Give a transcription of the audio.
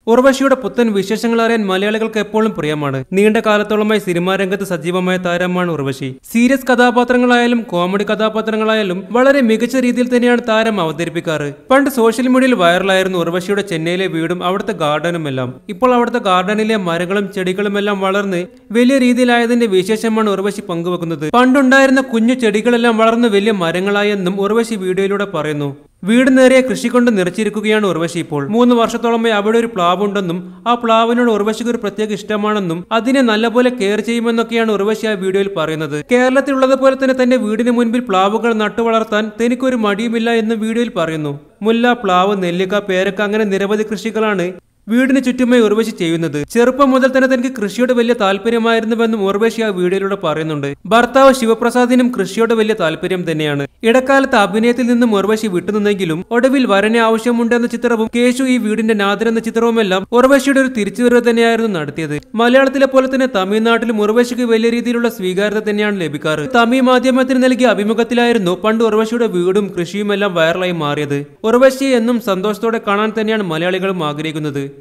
ഉർവശിയുടെ പുത്തൻ വിശേഷങ്ങൾ അറിയാൻ മലയാളികൾക്ക് എപ്പോഴും പ്രിയമാണ് നീണ്ട കാലത്തോളമായി സിനിമാ രംഗത്ത് സജീവമായ താരമാണ് ഉർവശി സീരിയസ് കഥാപാത്രങ്ങളായാലും കോമഡി കഥാപാത്രങ്ങളായാലും വളരെ മികച്ച രീതിയിൽ തന്നെയാണ് താരം അവതരിപ്പിക്കാറ് പണ്ട് സോഷ്യൽ മീഡിയയിൽ വൈറലായിരുന്നു ഉർവശിയുടെ ചെന്നൈയിലെ വീടും അവിടുത്തെ ഗാർഡനും എല്ലാം ഇപ്പോൾ അവിടുത്തെ ഗാർഡനിലെ മരങ്ങളും ചെടികളും എല്ലാം വളർന്ന് വലിയ രീതിയിലായതിന്റെ വിശേഷമാണ് ഉർവശി പങ്കുവെക്കുന്നത് പണ്ടുണ്ടായിരുന്ന കുഞ്ഞു ചെടികളെല്ലാം വളർന്ന് വലിയ മരങ്ങളായെന്നും ഉർവശി വീഡിയോയിലൂടെ പറയുന്നു വീട് നേറിയ കൃഷി കൊണ്ട് നിറച്ചിരിക്കുകയാണ് ഉർവശി ഇപ്പോൾ മൂന്ന് വർഷത്തോളമായി അവിടെ ഒരു പ്ലാവ് ഉണ്ടെന്നും ആ പ്ലാവിനോട് ഉർവശിക്ക് ഒരു പ്രത്യേക ഇഷ്ടമാണെന്നും അതിനെ നല്ലപോലെ കെയർ ചെയ്യുമെന്നൊക്കെയാണ് ഉർവശി ആ വീഡിയോയിൽ പറയുന്നത് കേരളത്തിലുള്ളതുപോലെ തന്നെ തന്റെ വീടിന് മുൻപിൽ പ്ലാവുകൾ നട്ടു വളർത്താൻ തനിക്കൊരു മടിയുമില്ല എന്ന് വീഡിയോയിൽ പറയുന്നു മുല്ല പ്ലാവ് നെല്ലിക്ക പേരക്ക അങ്ങനെ നിരവധി കൃഷികളാണ് വീടിന് ചുറ്റുമായി ഉർവശി ചെയ്യുന്നത് ചെറുപ്പം മുതൽ തന്നെ തനിക്ക് കൃഷിയോട് വലിയ താല്പര്യമായിരുന്നുവെന്നും ഉർവശി ആ വീഡിയോയിലൂടെ പറയുന്നുണ്ട് ഭർത്താവ് ശിവപ്രസാദിനും കൃഷിയോട് വലിയ താല്പര്യം തന്നെയാണ് ഇടക്കാലത്ത് അഭിനയത്തിൽ നിന്നും ഉർവശി വിട്ടുനിന്നെങ്കിലും ഒടുവിൽ വരനെ ആവശ്യമുണ്ടെന്ന ചിത്രവും കേശു ഈ വീടിന്റെ നാദർ എന്ന ചിത്രവുമെല്ലാം ഉർവശിയുടെ ഒരു തിരിച്ചുവരവ് തന്നെയായിരുന്നു നടത്തിയത് മലയാളത്തിലെ പോലെ തന്നെ തമിഴ്നാട്ടിലും ഉർവശിക്ക് വലിയ രീതിയിലുള്ള സ്വീകാര്യത തന്നെയാണ് ലഭിക്കാറ് തമിഴ് മാധ്യമത്തിന് നൽകിയ അഭിമുഖത്തിലായിരുന്നു പണ്ട് ഉർവശിയുടെ വീടും കൃഷിയുമെല്ലാം വൈറലായി മാറിയത് ഉർവശിയെ എന്നും സന്തോഷത്തോടെ കാണാൻ തന്നെയാണ് മലയാളികളും ആഗ്രഹിക്കുന്നത്